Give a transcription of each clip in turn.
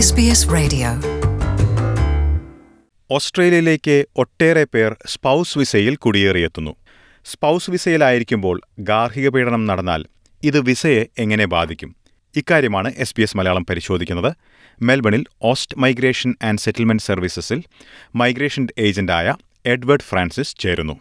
SBS Radio. ഓസ്ട്രേലിയയിലേക്ക് ഒട്ടേറെ പേർ സ്പൗസ് വിസയിൽ കുടിയേറിയെത്തുന്നു സ്പൗസ് വിസയിലായിരിക്കുമ്പോൾ ഗാർഹിക പീഡനം നടന്നാൽ ഇത് വിസയെ എങ്ങനെ ബാധിക്കും ഇക്കാര്യമാണ് എസ് ബി എസ് മലയാളം പരിശോധിക്കുന്നത് മെൽബണിൽ ഓസ്റ്റ് മൈഗ്രേഷൻ ആൻഡ് സെറ്റിൽമെന്റ് സർവീസസിൽ മൈഗ്രേഷൻ ഏജന്റായ എഡ്വേർഡ് ഫ്രാൻസിസ് ചേരുന്നു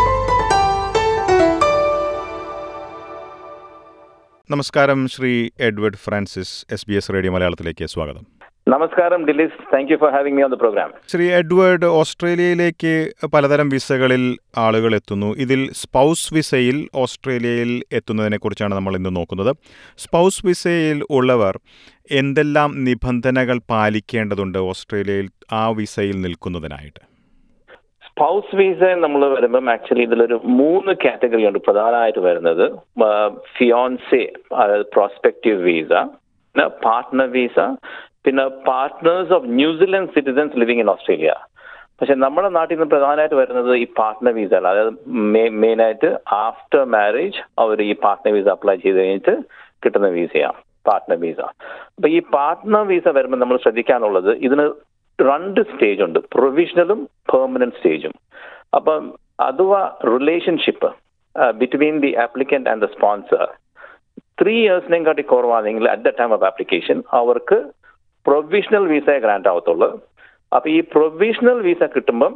നമസ്കാരം Shri Edward Francis S B S radio മലയാളത്തിലേക്ക് സ്വാഗതം നമസ്കാരം Dilys thank you for having me on the programme Shri Edward ഓസ്ട്രേലിയയിലേക്ക് പലതരം വിസകളിൽ ആളുകൾ എത്തുന്നു ഇതിൽ സ്പൗസ് വിസയിൽ ഓസ്ട്രേലിയയിൽ എത്തുന്നതിനെക്കുറിച്ചാണ് നമ്മൾ ഇന്ന് നോക്കുന്നത് സ്പൗസ് വിസയിൽ ഉള്ളവർ എന്തെല്ലാം നിബന്ധനകൾ പാലിക്കേണ്ടതുണ്ട് ഓസ്ട്രേലിയയിൽ ആ വിസയിൽ നിൽക്കുന്നതിനായിട്ട് സ്പൗസ് വീസ നമ്മൾ വരുമ്പം ആക്ച്വലി ഇതിലൊരു മൂന്ന് കാറ്റഗറി ഉണ്ട് പ്രധാനമായിട്ട് വരുന്നത് ഫിയോൺസെ അതായത് പ്രോസ്പെക്റ്റീവ് വീസ പിന്നെ പാർട്ട്ണർ വീസ പിന്നെ partners of New Zealand citizens living in Australia പക്ഷെ നമ്മുടെ നാട്ടിൽ നിന്ന് പ്രധാനമായിട്ട് വരുന്നത് ഈ പാർട്ട്ണർ വീസ അല്ല അതായത് മെയിൻ ആയിട്ട് ആഫ്റ്റർ മാരേജ് അവർ ഈ പാർട്ട്ണർ വീസ അപ്ലൈ ചെയ്ത് കഴിഞ്ഞിട്ട് കിട്ടുന്ന വീസയാണ് പാർട്ട്ണർ വീസ അപ്പൊ ഈ പാർട്ട്ണർ വീസ വരുമ്പോൾ നമ്മൾ ശ്രദ്ധിക്കാനുള്ളത് ഇതിന് രണ്ട് സ്റ്റേജ് ഉണ്ട് പ്രൊവിഷണലും പെർമനന്റ് സ്റ്റേജും അപ്പം അഥവാ relationship between the applicant and the sponsor three ഇയേഴ്സിനെയും കാട്ടി കുറവാണെങ്കിൽ at the time of application അവർക്ക് പ്രൊവിഷണൽ വിസയെ ഗ്രാന്റ് ആവത്തുള്ളൂ അപ്പൊ ഈ പ്രൊവിഷണൽ വിസ കിട്ടുമ്പം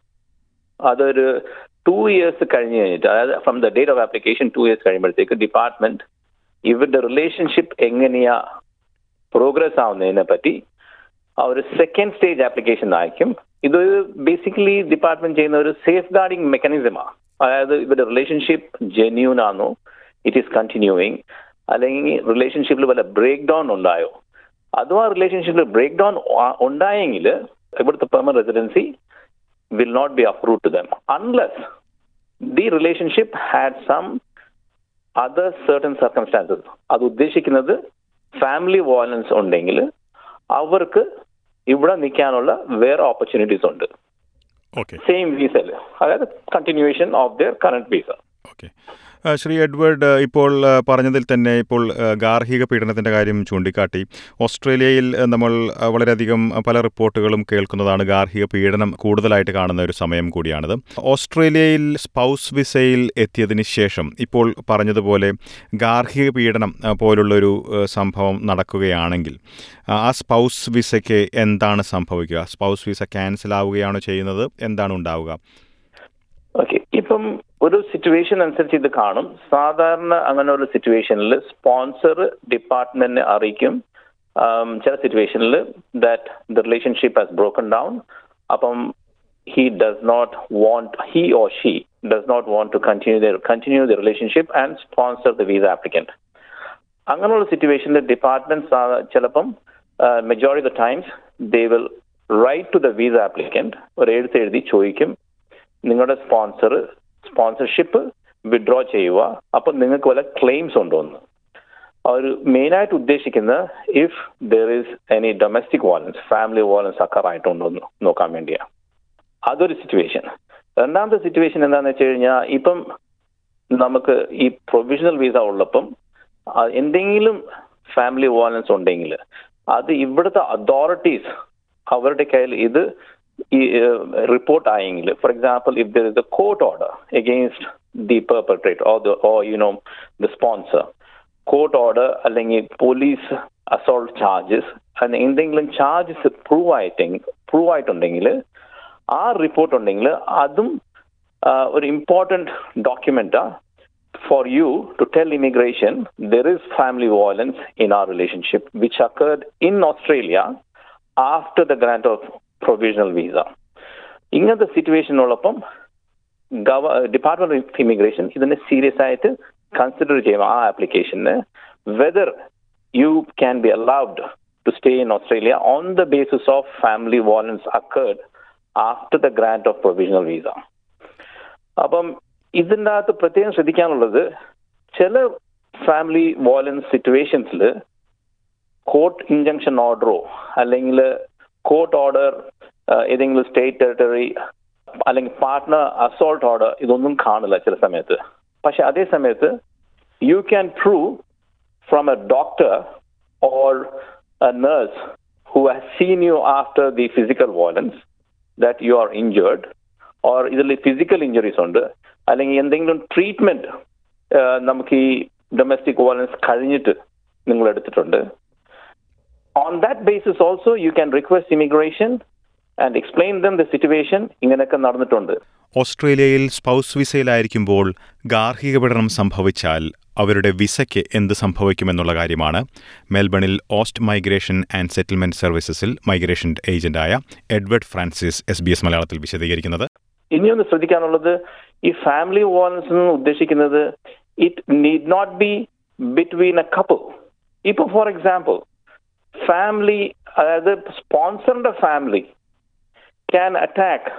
അതൊരു ടു ഇയേഴ്സ് കഴിഞ്ഞ് കഴിഞ്ഞിട്ട് അതായത് from the date of application two years കഴിയുമ്പോഴത്തേക്ക് ഡിപ്പാർട്ട്മെന്റ് ഇവരുടെ റിലേഷൻഷിപ്പ് എങ്ങനെയാ പ്രോഗ്രസ് ആവുന്നതിനെ പറ്റി ഒരു സെക്കൻഡ് സ്റ്റേജ് ആപ്ലിക്കേഷൻ അയക്കും ഇതൊരു ബേസിക്കലി ഡിപ്പാർട്ട്മെന്റ് ചെയ്യുന്ന ഒരു സേഫ് ഗാർഡിംഗ് മെക്കാനിസമാണ് അതായത് ഇവരുടെ റിലേഷൻഷിപ്പ് ജെന്യൂൻ ആണോ ഇറ്റ് ഈസ് കണ്ടിന്യൂയിങ് അല്ലെങ്കിൽ റിലേഷൻഷിപ്പിൽ വല്ല ബ്രേക്ക് ഡൗൺ ഉണ്ടായോ അഥവാ റിലേഷൻഷിപ്പിൽ ബ്രേക്ക് ഡൗൺ ഉണ്ടായെങ്കിൽ ഇവിടുത്തെ permanent residency will not be approve to them unless the relationship had some other certain circumstances അത് ഉദ്ദേശിക്കുന്നത് ഫാമിലി വയലൻസ് ഉണ്ടെങ്കിൽ അവർക്ക് ഇവിടെ നിൽക്കാനുള്ള വേറെ ഓപ്പർച്യൂണിറ്റീസ് ഉണ്ട് ഓക്കെ സെയിം വീസയിൽ അതായത് continuation of their current visa okay Shri Edward ഇപ്പോൾ പറഞ്ഞതിൽ തന്നെ ഇപ്പോൾ ഗാർഹിക പീഡനത്തിൻ്റെ കാര്യം ചൂണ്ടിക്കാട്ടി ഓസ്ട്രേലിയയിൽ നമ്മൾ വളരെയധികം പല റിപ്പോർട്ടുകളും കേൾക്കുന്നതാണ് ഗാർഹിക പീഡനം കൂടുതലായിട്ട് കാണുന്ന ഒരു സമയം കൂടിയാണിത് ഓസ്ട്രേലിയയിൽ സ്പൗസ് വിസയിൽ എത്തിയതിന് ശേഷം ഇപ്പോൾ പറഞ്ഞതുപോലെ ഗാർഹിക പീഡനം പോലുള്ളൊരു സംഭവം നടക്കുകയാണെങ്കിൽ ആ സ്പൗസ് വിസയ്ക്ക് എന്താണ് സംഭവിക്കുക സ്പൗസ് വിസ ക്യാൻസൽ ആവുകയാണോ ചെയ്യുന്നത് എന്താണ് ഉണ്ടാവുക ഓക്കെ ഇപ്പം ഒരു സിറ്റുവേഷൻ അനുസരിച്ച് ഇത് കാണും സാധാരണ അങ്ങനെ ഒരു സിറ്റുവേഷനിൽ സ്പോൺസർ ഡിപ്പാർട്ട്മെന്റിനെ അറിയിക്കും ചില സിറ്റുവേഷനിൽ that the relationship has broken down അപ്പം he does not want he or she does not want to continue continue the relationship and sponsor the visa applicant അങ്ങനെയുള്ള സിറ്റുവേഷനിൽ ഡിപ്പാർട്ട്മെന്റ് ചിലപ്പം majority the times they will write to the visa applicant ഒരു എഴുത്ത് എഴുതി ചോദിക്കും നിങ്ങളുടെ sponsor sponsorship withdraw ചെയ്യുക അപ്പം നിങ്ങൾക്ക് വല്ല ക്ലെയിംസ് ഉണ്ടോ എന്ന് അവർ മെയിനായിട്ട് ഉദ്ദേശിക്കുന്നത് if there is any domestic violence family violence അക്കറായിട്ടുണ്ടോ എന്ന് നോക്കാൻ വേണ്ടിയാണ് അതൊരു സിറ്റുവേഷൻ രണ്ടാമത്തെ സിറ്റുവേഷൻ എന്താണെന്ന് വെച്ച് കഴിഞ്ഞാൽ ഇപ്പം നമുക്ക് ഈ പ്രൊവിഷണൽ വീസ ഉള്ളപ്പം എന്തെങ്കിലും ഫാമിലി വയലൻസ് ഉണ്ടെങ്കിൽ അത് ഇവിടുത്തെ അതോറിറ്റീസ് അവരുടെ കയ്യിൽ ഇത് report ആയെങ്കിൽ for example if there is a court order against the perpetrate or the or you know the sponsor court order അല്ലെങ്കിൽ പോലീസ് അസോൾട്ട് ചാർജസ് എന്തെങ്കിലും ചാർജസ് പ്രൂവ് ആയിട്ടെങ്കിൽ പ്രൂവ് ആയിട്ടുണ്ടെങ്കിൽ ആ റിപ്പോർട്ട് ഉണ്ടെങ്കിൽ അതും ഒരു ഇമ്പോർട്ടൻറ്റ് ഡോക്യുമെന്റാ for you to tell immigration there is family violence in our relationship which occurred in Australia after the grant of provisional visa ഇങ്ങനത്തെ സിറ്റുവേഷനുള്ളപ്പം ഗവ ഡിപ്പാർട്ട്മെന്റ് ഓഫ് ഇമിഗ്രേഷൻ ഇതിനെ സീരിയസ് ആയിട്ട് കൺസിഡർ ചെയ്യും ആ ആപ്ലിക്കേഷന് whether you can be allowed to stay in Australia on the basis of family violence occurred after the grant of provisional visa അപ്പം ഇതിൻ്റെ അകത്ത് പ്രത്യേകം ശ്രദ്ധിക്കാനുള്ളത് ചില ഫാമിലി വയലൻസ് സിറ്റുവേഷൻസിൽ കോർട്ട് ഇൻജങ്ഷൻ ഓർഡറോ അല്ലെങ്കിൽ കോർട്ട് ഓർഡർ ഏതെങ്കിലും സ്റ്റേറ്റ് ടെറിട്ടറി അല്ലെങ്കിൽ പാർട്ട്ണർ അസോൾട്ട് ഓർഡർ ഇതൊന്നും കാണില്ല ചില സമയത്ത് പക്ഷെ അതേ സമയത്ത് U can prove from a doctor or a nurse who has seen you after the physical violence that you are injured or ഇതിൽ ഫിസിക്കൽ ഇഞ്ചുറീസ് ഉണ്ട് അല്ലെങ്കിൽ എന്തെങ്കിലും ട്രീറ്റ്മെന്റ് നമുക്ക് ഈ ഡൊമസ്റ്റിക് വയലൻസ് കഴിഞ്ഞിട്ട് നിങ്ങൾ എടുത്തിട്ടുണ്ട് on that basis also you can request immigration and explain them the situation ഇങ്ങനെയൊക്കെ നടന്നിട്ടുണ്ട് ഓസ്ട്രേലിയയിൽ സ്പൗസ് വിസയിലായിരിക്കുമ്പോൾ ഗാർഹിക പീഡനം സംഭവിച്ചാൽ അവരുടെ വിസയ്ക്ക് എന്ത് സംഭവിക്കുമെന്നുള്ള കാര്യമാണ് മെൽബണിൽ ഓസ്റ്റ് മൈഗ്രേഷൻ ആൻഡ് സെറ്റിൽമെന്റ് സർവീസസിൽ മൈഗ്രേഷൻ ഏജന്റായ Edward Francis S B S മലയാളത്തിൽ വിശദീകരിക്കുന്നത് ഇനിയൊന്ന് ശ്രദ്ധിക്കാനുള്ളത് ഈ ഫാമിലി വോളൻസ് എന്ന് ഉദ്ദേശിക്കുന്നത് it need not be between a couple ഇപ്പൊ ഫോർ എക്സാമ്പിൾ ഫാമിലി അതായത് സ്പോൺസറിന്റെ family can attack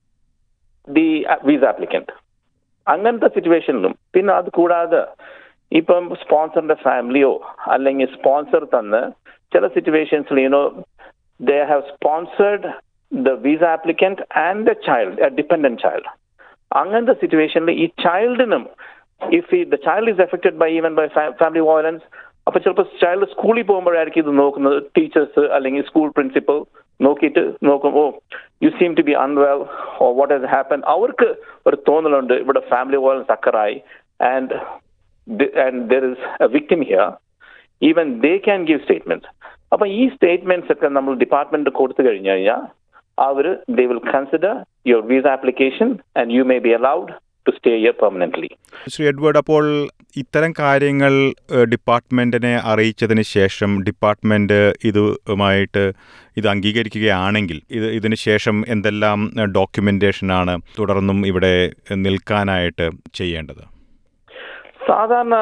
the visa applicant അങ്ങനത്തെ സിറ്റുവേഷനിലും പിന്നെ അത് കൂടാതെ ഇപ്പം സ്പോൺസറിന്റെ ഫാമിലിയോ അല്ലെങ്കിൽ സ്പോൺസർ തന്ന് ചില സിറ്റുവേഷൻസിൽ you know they have sponsored the visa applicant and the child a dependent child അങ്ങനത്തെ സിറ്റുവേഷനിൽ ഈ ചൈൽഡിനും if the child is affected by even by family violence അപ്പൊ ചിലപ്പോൾ ചൈൽഡ് സ്കൂളിൽ പോകുമ്പോഴായിരിക്കും ഇത് നോക്കുന്നത് ടീച്ചേഴ്സ് അല്ലെങ്കിൽ സ്കൂൾ പ്രിൻസിപ്പൽ നോക്കിയിട്ട് നോക്കും oh you seem to be unwell oh what has happen അവർക്ക് ഒരു തോന്നലുണ്ട് ഇവിടെ ഫാമിലി വയലൻസ് അക്കറായി and and there is a victim here even they can give statement അപ്പൊ ഈ സ്റ്റേറ്റ്മെന്റ്സ് ഒക്കെ നമ്മൾ ഡിപ്പാർട്ട്മെന്റ് കൊടുത്തു കഴിഞ്ഞു കഴിഞ്ഞാൽ അവർ they will consider your visa application and you may be allowed to stay here permanently Shri Edward അപ്പോൾ ഇത്തരം കാര്യങ്ങൾ ഡിപ്പാർട്ട്മെൻറ്റിനെ അറിയിച്ചതിന് ശേഷം ഡിപ്പാർട്ട്മെൻറ്റ് ഇതുമായിട്ട് ഇത് അംഗീകരിക്കുകയാണെങ്കിൽ ഇത് ഇതിന് ശേഷം എന്തെല്ലാം ഡോക്യുമെൻറ്റേഷനാണ് തുടർന്നും ഇവിടെ നിൽക്കാനായിട്ട് ചെയ്യേണ്ടത് സാധാരണ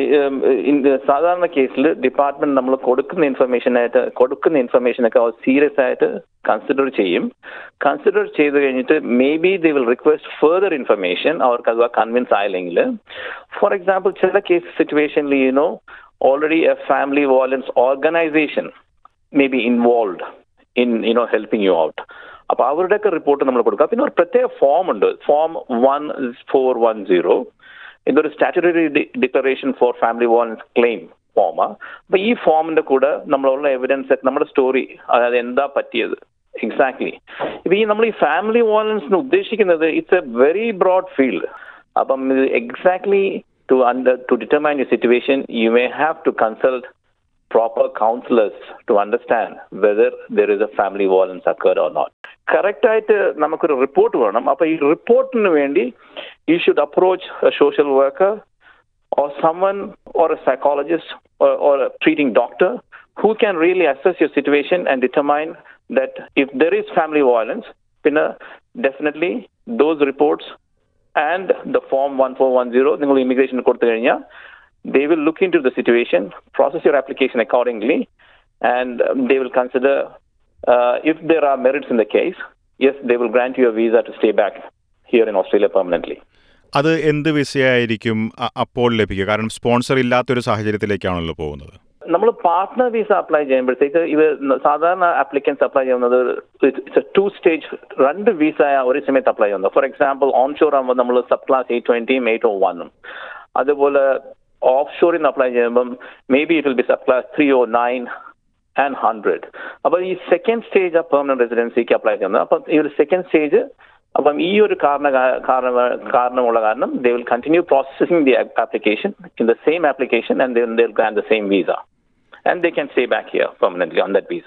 സാധാരണ കേസിൽ ഡിപ്പാർട്ട്മെന്റ് നമ്മൾ കൊടുക്കുന്ന ഇൻഫർമേഷൻ ആയിട്ട് കൊടുക്കുന്ന ഇൻഫർമേഷൻ ഒക്കെ അവർ സീരിയസ് ആയിട്ട് കൺസിഡർ ചെയ്യും കൺസിഡർ ചെയ്ത് കഴിഞ്ഞിട്ട് may be they will request further information അവർക്ക് അത് കൺവിൻസ് ആയില്ലെങ്കിൽ ഫോർ എക്സാമ്പിൾ ചില കേസ് സിറ്റുവേഷനിൽ you know already a family violence organisation may be involve in you know helping you out അപ്പൊ അവരുടെയൊക്കെ റിപ്പോർട്ട് നമ്മൾ കൊടുക്കുക പിന്നെ ഒരു പ്രത്യേക ഫോം ഉണ്ട് form one four one zero ഇതൊരു statutory declaration for family violence claim form അപ്പൊ ഈ ഫോമിന്റെ കൂടെ നമ്മളുള്ള എവിഡൻസ് നമ്മുടെ സ്റ്റോറി അതായത് എന്താ പറ്റിയത് എക്സാക്ട്ലി ഇപ്പൊ ഈ നമ്മൾ ഈ ഫാമിലി വയലൻസ് ഉദ്ദേശിക്കുന്നത് it's a very broad field അപ്പം ഇത് exactly to under to determine you situation you may have to consult proper counselors to understand whether there is a family violence occurred or not. Correct ആയിട്ട് നമുക്കൊരു report വേണം അപ്പൊ ഈ റിപ്പോർട്ടിന് വേണ്ടി you should approach a social worker or someone or a psychologist or a treating doctor who can really assess your situation and determine that if there is family violence പിന്നെ definitely those reports and the form one four one zero നിങ്ങൾ immigration കൊടുത്തു കഴിഞ്ഞാൽ they will look into the situation, process your application accordingly, and um, they will consider uh, if there are merits in the case. Yes, they will grant you a visa to stay back here in Australia permanently. അത് എന്ത് വിസയായിരിക്കും അപ്പോൾ ലഭിക്കുക കാരണം sponsor ഇല്ലാത്തൊരു സാഹചര്യത്തിലേക്കാണല്ലോ പോകുന്നത് നമ്മൾ partner visa apply ചെയ്യുമ്പോഴത്തേക്ക് ഇത് സാധാരണ ആപ്ലിക്കൻസ് അപ്ലൈ ചെയ്യുന്നത് ഇറ്റ്സ് ടു സ്റ്റേജ് രണ്ട് വിസ ഒരു സമയത്ത് അപ്ലൈ ചെയ്യുന്നത് ഫോർ എക്സാമ്പിൾ ഓൺ ഷോർ ആകുമ്പോൾ നമ്മൾ സബ് ക്ലാസ് എയ്റ്റ് ട്വന്റിയും എയ്റ്റ് ഓ വണ്ണും അതുപോലെ ഓഫ് ഷോറിൽ നിന്ന് അപ്ലൈ ചെയ്യുമ്പം may be it will be subclass three o nine and hundred അപ്പം ഈ സെക്കൻഡ് സ്റ്റേജ് ആ പെർമനന്റ് റെസിഡൻസിക്ക് അപ്ലൈ ചെയ്യുന്നത് അപ്പം ഈ ഒരു സെക്കൻഡ് സ്റ്റേജ് അപ്പം ഈ ഒരു കാരണ കാരണം കാരണമുള്ള കാരണം they will continue processing the application in the same application and they will grant the same visa and they can stay back here permanently on that visa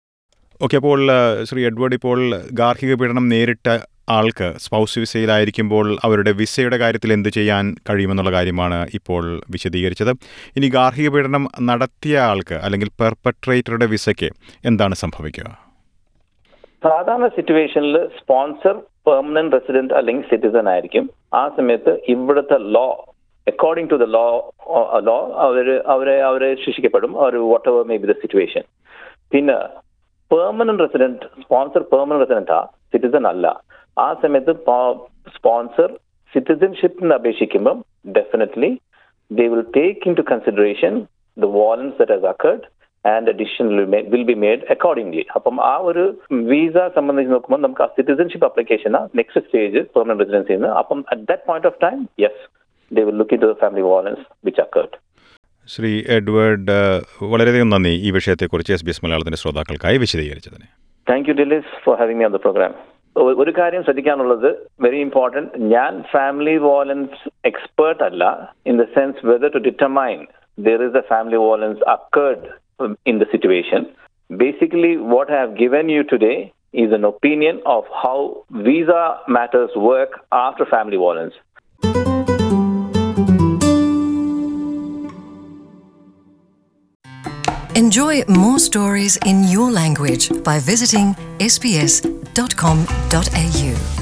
okay അപ്പോൾ ശ്രീ എഡ്വേർഡ് ഇപ്പോൾ ഗാർഹിക പീഡനം നേരിട്ട ആൾക്ക് സ്പൗസ് വിസയിലായിരിക്കുമ്പോൾ അവരുടെ വിസയുടെ കാര്യത്തിൽ എന്ത് ചെയ്യാൻ കഴിയുമെന്നുള്ള കാര്യമാണ് ഇപ്പോൾ വിശദീകരിച്ചത് ഇനി ഗാർഹിക പീഡനം നടത്തിയ ആൾക്ക് അല്ലെങ്കിൽ പെർപട്രേറ്ററുടെ വിസയ്ക്ക് എന്താണ് സംഭവിക്കുക സാധാരണ സിറ്റുവേഷനിൽ സ്പോൺസർ പെർമനന്റ് റെസിഡന്റ് അല്ലെങ്കിൽ സിറ്റിസൺ ആയിരിക്കും ആ സമയത്ത് ഇവിടുത്തെ law according to the law law അവർ അവരെ അവരെ ശിക്ഷിക്കപ്പെടും ഒരു whatever may be the situation പിന്നെ permanent resident sponsor permanent resident ആ സിറ്റിസൺ അല്ല ആ സമയത്ത് സ്പോൺസർ സിറ്റിസൺഷിപ്പിന് അപേക്ഷിക്കുമ്പം definitely they will take into consideration the violence that has occurred and decision will be made accordingly അപ്പം ആ ഒരു വിസ സംബന്ധിച്ച് നോക്കുമ്പോൾ നമുക്ക് ആ citizenship application next stage permanent റെസിഡൻസിന്ന് അപ്പം at that point of time yes they will look into the family violence which occurred Shri Edward ഏഹ്, വളരെയധികം നന്ദി ഈ വിഷയത്തെക്കുറിച്ച് എസ് ബി എസ് മലയാളത്തിന്റെ ശ്രോതാക്കൾക്കായി വിശദീകരിച്ചതിന് thank you Dilys for having me on the program ഒരു കാര്യം ശ്രദ്ധിക്കാനുള്ളത് വെരി ഇമ്പോർട്ടൻറ്റ് ഞാൻ ഫാമിലി വയലൻസ് എക്സ്പേർട്ട് അല്ല in the sense whether to determine there is a family violence occurred in the situation basically what I have given you today is an opinion of how visa matters work after family violence. Enjoy more stories in your language by visiting sbs.com.au.